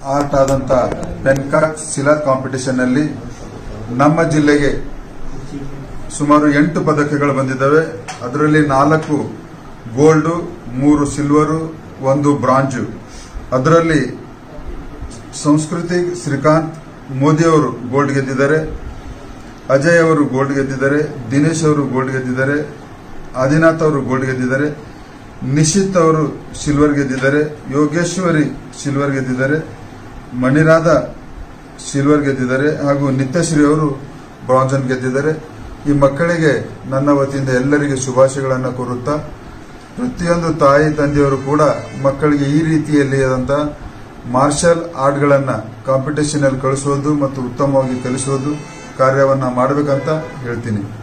art ಆದಂತ ಪೆನ್ಕಾಕ್ ಸಿಲಾ competition ನಲ್ಲಿ ನಮ್ಮ ಜಿಲ್ಲೆಗೆ ಸುಮಾರು ಎಂಟು ಪದಕಗಳು ಬಂದಿದ್ದಾವೆ ಅದರಲ್ಲಿ ನಾಲ್ಕು ಗೋಲ್ಡು ಮೂರು ಸಿಲ್ವರು ಒಂದು ಬ್ರಾಂಜು ಅದರಲ್ಲಿ ಸಂಸ್ಕೃತಿ ಶ್ರೀಕಾಂತ್ ಮೋದಿ ಅವರು ಗೋಲ್ಡ್ ಗೆದ್ದಿದ್ದಾರೆ ಅಜಯ್ ಅವರು ಗೋಲ್ಡ್ ಗೆದ್ದಿದ್ದಾರೆ ದಿನೇಶ್ ಅವರು ಗೋಲ್ಡ್ ಗೆದ್ದಿದ್ದಾರೆ ಆದಿನಾಥ್ ಅವರು ಗೋಲ್ಡ್ ಗೆದ್ದಿದ್ದಾರೆ ನಿಶಿತ್ ಅವರು ಸಿಲ್ವರ್ ಗೆದ್ದಿದ್ದಾರೆ ಯೋಗೇಶ್ವರಿ ಸಿಲ್ವರ್ ಗೆದ್ದಿದ್ದಾರೆ ಮಣಿರಾಧ ಸಿಲ್ವರ್ ಗೆದ್ದಿದ್ದಾರೆ ಹಾಗೂ ನಿತ್ಯಶ್ರೀ ಅವರು ಬ್ರಾಂಜನ್ ಗೆದ್ದಿದ್ದಾರೆ ಈ ಮಕ್ಕಳಿಗೆ ನನ್ನ ವತಿಯಿಂದ ಎಲ್ಲರಿಗೆ ಶುಭಾಶಯಗಳನ್ನು ಕೋರುತ್ತಾ ಪ್ರತಿಯೊಂದು ತಾಯಿ ತಂದೆಯವರು ಕೂಡ ಮಕ್ಕಳಿಗೆ ಈ ರೀತಿಯಲ್ಲಿ ಆದಂತ ಮಾರ್ಷಲ್ ಆರ್ಟ್ಗಳನ್ನ ಕಾಂಪಿಟೇಷನ್ ಅಲ್ಲಿ ಕಳಿಸೋದು ಮತ್ತು ಉತ್ತಮವಾಗಿ ಕಲಿಸೋದು ಕಾರ್ಯವನ್ನ ಮಾಡಬೇಕಂತ ಹೇಳ್ತೀನಿ